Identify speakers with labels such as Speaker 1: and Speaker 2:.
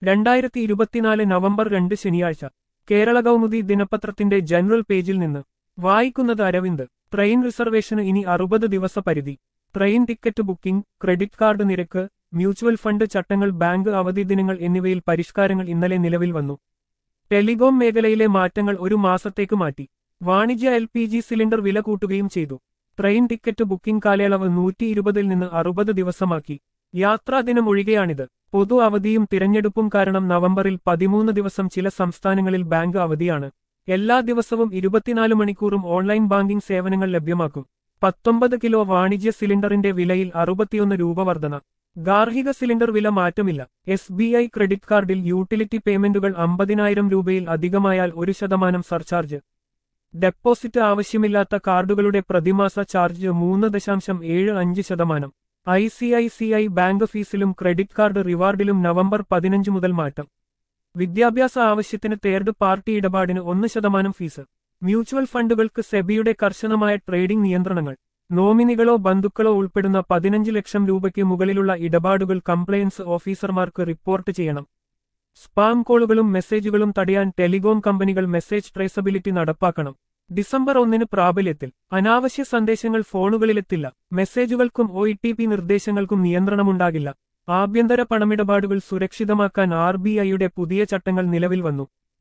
Speaker 1: രണ്ടായിരത്തി ഇരുപത്തിനാല് നവംബർ രണ്ട് ശനിയാഴ്ച കേരള കൗമുദി ദിനപത്രത്തിന്റെ ജനറൽ പേജിൽ നിന്ന് വായിക്കുന്നത് അരവിന്ദ് ട്രെയിൻ റിസർവേഷന് ഇനി അറുപത് ദിവസ പരിധി train ticket booking credit card നിരക്ക് മ്യൂച്വൽ ഫണ്ട് ചട്ടങ്ങൾ ബാങ്ക് അവധി ദിനങ്ങൾ എന്നിവയിൽ പരിഷ്കാരങ്ങൾ ഇന്നലെ നിലവിൽ വന്നു ടെലികോം മേഖലയിലെ മാറ്റങ്ങൾ ഒരു മാസത്തേക്ക് മാറ്റി വാണിജ്യ എൽ പി ജി സിലിണ്ടർ വില കൂട്ടുകയും ചെയ്തു ട്രെയിൻ ടിക്കറ്റ് ബുക്കിംഗ് കാലയളവ് നൂറ്റി ഇരുപതിൽ നിന്ന് അറുപത് ദിവസമാക്കി യാത്രാദിനം ഒഴികെയാണിത് പൊതു അവധിയും തിരഞ്ഞെടുപ്പും കാരണം നവംബറിൽ പതിമൂന്ന് ദിവസം ചില സംസ്ഥാനങ്ങളിൽ ബാങ്ക് അവധിയാണ് എല്ലാ ദിവസവും ഇരുപത്തിനാല് മണിക്കൂറും ഓൺലൈൻ ബാങ്കിംഗ് സേവനങ്ങൾ ലഭ്യമാക്കും പത്തൊമ്പത് കിലോ വാണിജ്യ സിലിണ്ടറിന്റെ വിലയിൽ അറുപത്തിയൊന്ന് രൂപ വർധന ഗാർഹിക സിലിണ്ടർ വില മാറ്റമില്ല എസ് ബി ഐ ക്രെഡിറ്റ് കാർഡിൽ യൂട്ടിലിറ്റി പേയ്മെന്റുകൾ അമ്പതിനായിരം രൂപയിൽ അധികമായാൽ ഒരു ശതമാനം സർചാർജ് ഡെപ്പോസിറ്റ് ആവശ്യമില്ലാത്ത കാർഡുകളുടെ പ്രതിമാസ ചാർജ് മൂന്ന് ദശാംശം ഏഴ് അഞ്ച് ശതമാനം I C I C I bank ഫീസിലും ക്രെഡിറ്റ് കാർഡ് റിവാർഡിലും നവംബർ പതിനഞ്ച് മുതൽ മാറ്റം വിദ്യാഭ്യാസ ആവശ്യത്തിന് തേർഡ് പാർട്ടി ഇടപാടിന് ഒന്ന് ശതമാനം ഫീസ് മ്യൂച്വൽ ഫണ്ടുകൾക്ക് സെബിയുടെ കർശനമായ ട്രേഡിംഗ് നിയന്ത്രണങ്ങൾ നോമിനികളോ ബന്ധുക്കളോ ഉൾപ്പെടുന്ന പതിനഞ്ച് ലക്ഷം രൂപയ്ക്ക് മുകളിലുള്ള ഇടപാടുകൾ കംപ്ലയൻസ് ഓഫീസർമാർക്ക് റിപ്പോർട്ട് ചെയ്യണം സ്പാം കോളുകളും മെസ്സേജുകളും തടയാൻ ടെലികോം കമ്പനികൾ മെസ്സേജ് ട്രേസബിലിറ്റി നടപ്പാക്കണം ഡിസംബർ ഒന്നിന് പ്രാബല്യത്തിൽ അനാവശ്യ സന്ദേശങ്ങൾ ഫോണുകളിലെത്തില്ല മെസ്സേജുകൾക്കും ഒ നിർദ്ദേശങ്ങൾക്കും നിയന്ത്രണമുണ്ടാകില്ല ആഭ്യന്തര പണമിടപാടുകൾ സുരക്ഷിതമാക്കാൻ ആർ ബി ഐയുടെ പുതിയ ചട്ടങ്ങൾ നിലവിൽ വന്നു